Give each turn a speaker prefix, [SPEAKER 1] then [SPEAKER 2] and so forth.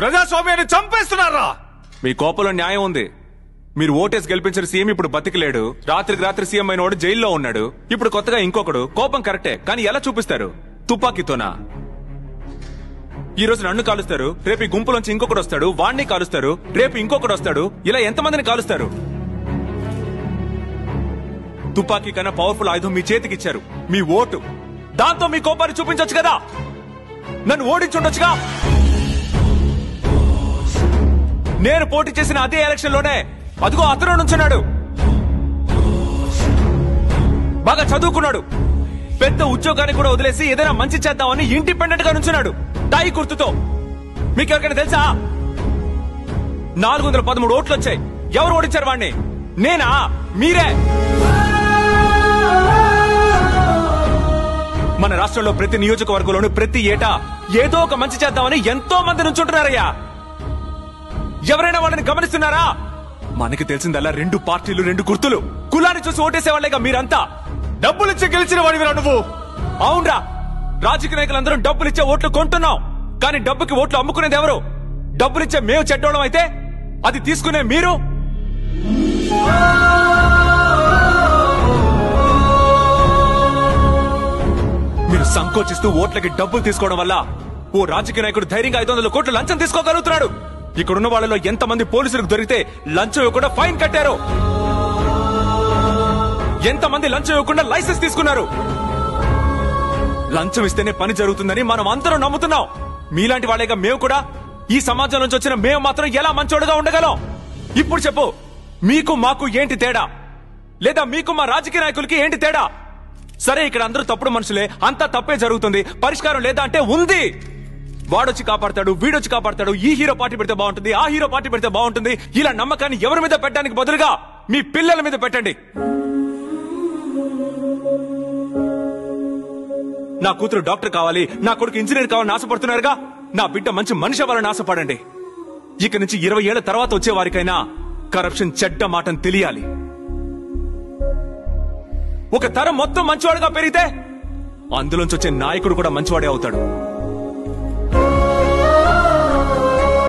[SPEAKER 1] ప్రజాస్వామ్యాన్ని చంపేస్తున్నారా
[SPEAKER 2] మీ కోపంలో న్యాయం ఉంది మీరు ఓటేసి గెలిపించిన సీఎం ఇప్పుడు బతికిలేడు రాత్రికి రాత్రి సీఎం అయిన వాడు జైల్లో ఉన్నాడు ఇప్పుడు కొత్తగా ఇంకొకడు కోపం కరెక్టే కానీ ఎలా చూపిస్తారు తుపాకీతోనా ఈ రోజు నన్ను కాలుస్తారు రేపు ఈ గుంపులోంచి ఇంకొకడు వస్తాడు వాణ్ణి కాలుస్తారు రేపు ఇంకొకడు వస్తాడు ఇలా ఎంతమందిని కాలుస్తారు తుపాకీ కన్నా పవర్ఫుల్ ఆయుధం మీ చేతికి ఇచ్చారు మీ ఓటు దాంతో మీ కోపాన్ని చూపించొచ్చు కదా నన్ను ఓడించుండొచ్చుగా నేను పోటీ చేసిన అదే ఎలక్షన్ లోనే అదిగో అతను నుంచున్నాడు బాగా చదువుకున్నాడు పెద్ద ఉద్యోగాన్ని కూడా వదిలేసి ఏదైనా మంచి చేద్దామని ఇండిపెండెంట్ గా నుంచున్నాడు తాయి గుర్తుతో మీకు ఎవరికైనా తెలుసా నాలుగు వందల పదమూడు ఓట్లు వచ్చాయి ఎవరు ఓడించారు వాడిని నేనా మీరే మన రాష్ట్రంలో ప్రతి నియోజకవర్గంలోనూ ప్రతి ఏటా ఏదో ఒక మంచి చేద్దామని ఎంతో మంది నుంచుంటున్నారయ్యా ఎవరైనా వాళ్ళని గమనిస్తున్నారా మనకి తెలిసిందల్లా రెండు పార్టీలు రెండు గుర్తులు కులాన్ని చూసి ఓటేసేవాళ్ళేగా మీరంతా
[SPEAKER 1] డబ్బులిచ్చి గెలిచిన వాడివిరా నువ్వు
[SPEAKER 2] అవునరా రాజకీయ నాయకులందరం డబ్బులిచ్చే ఓట్లు కొంటున్నాం కానీ డబ్బుకి ఓట్లు అమ్ముకునేది ఎవరు డబ్బులిచ్చే మేము చెడ్డోళం అయితే అది తీసుకునే మీరు మీరు సంకోచిస్తూ ఓట్లకి డబ్బులు తీసుకోవడం వల్ల ఓ రాజకీయ నాయకుడు ధైర్యంగా ఐదు వందల కోట్లు లంచం తీసుకోగలుగుతున్నాడు ఇక్కడున్న వాళ్ళలో ఎంతమంది పోలీసులకు దొరికితే లంచం ఇవ్వకుండా ఫైన్ కట్టారు ఎంతమంది లంచం ఇవ్వకుండా లైసెన్స్ తీసుకున్నారు లంచం ఇస్తేనే పని జరుగుతుందని మనం అందరం నమ్ముతున్నాం మీలాంటి వాళ్ళేగా మేము కూడా ఈ సమాజం నుంచి వచ్చిన మేము మాత్రం ఎలా మంచోడుగా ఉండగలం ఇప్పుడు చెప్పు మీకు మాకు ఏంటి తేడా లేదా మీకు మా రాజకీయ నాయకులకి ఏంటి తేడా సరే ఇక్కడ అందరూ తప్పుడు మనుషులే అంతా తప్పే జరుగుతుంది పరిష్కారం లేదా అంటే ఉంది వాడొచ్చి కాపాడతాడు వీడొచ్చి కాపాడతాడు ఈ హీరో పార్టీ పెడితే బాగుంటుంది ఆ హీరో పార్టీ పెడితే బాగుంటుంది ఇలా నమ్మకాన్ని ఎవరి మీద పెట్టడానికి బదులుగా మీ పిల్లల మీద పెట్టండి నా కూతురు డాక్టర్ కావాలి నా కొడుకు ఇంజనీర్ కావాలని ఆశపడుతున్నారుగా నా బిడ్డ మంచి మనిషి అవ్వాలని ఆశపడండి ఇక నుంచి ఇరవై ఏళ్ల తర్వాత వచ్చే వారికైనా కరప్షన్ చెడ్డ మాటని తెలియాలి ఒక తరం మొత్తం మంచివాడుగా పెరిగితే అందులోంచి వచ్చే నాయకుడు కూడా మంచివాడే అవుతాడు